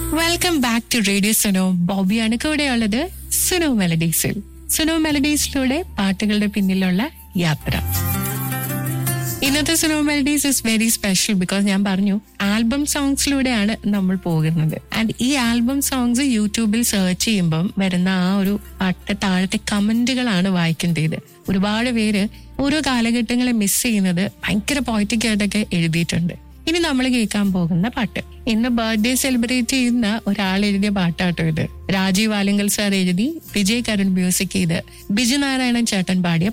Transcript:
welcome back to radio Suno ബോബിയാണ് കൂടെയുള്ളത് സുനോ മെലഡീസിൽ സുനോ മെലഡീസിലൂടെ പാട്ടുകളുടെ പിന്നിലുള്ള യാത്ര ഇന്നത്തെ Suno melodies is very special because ഞാൻ പറഞ്ഞു ആൽബം സോങ്സിലൂടെയാണ് നമ്മൾ പോകുന്നത് ആൻഡ് ഈ ആൽബം സോങ്സ് യൂട്യൂബിൽ സെർച്ച് ചെയ്യുമ്പം വരുന്ന ആ ഒരു പാട്ട് താഴത്തെ കമന്റുകളാണ് വായിക്കേണ്ടത് ഒരുപാട് പേര് ഓരോ കാലഘട്ടങ്ങളെ മിസ് ചെയ്യുന്നത് ഭയങ്കര പോയിറ്റിക് ആയിട്ടൊക്കെ എഴുതിയിട്ടുണ്ട് ഇനി നമ്മൾ കേൾക്കാൻ പോകുന്ന പാട്ട് ഇന്ന് ബർത്ത്ഡേ സെലിബ്രേറ്റ് ചെയ്യുന്ന ഒരാൾ എഴുതിയ പാട്ടാട്ടോ ഇത് രാജീവ് ആലിങ്കൽ സാർ എഴുതി വിജയ് കരുൺ മ്യൂസിക് ചെയ്ത് ബിജു നാരായണൻ ചേട്ടൻ പാടിയ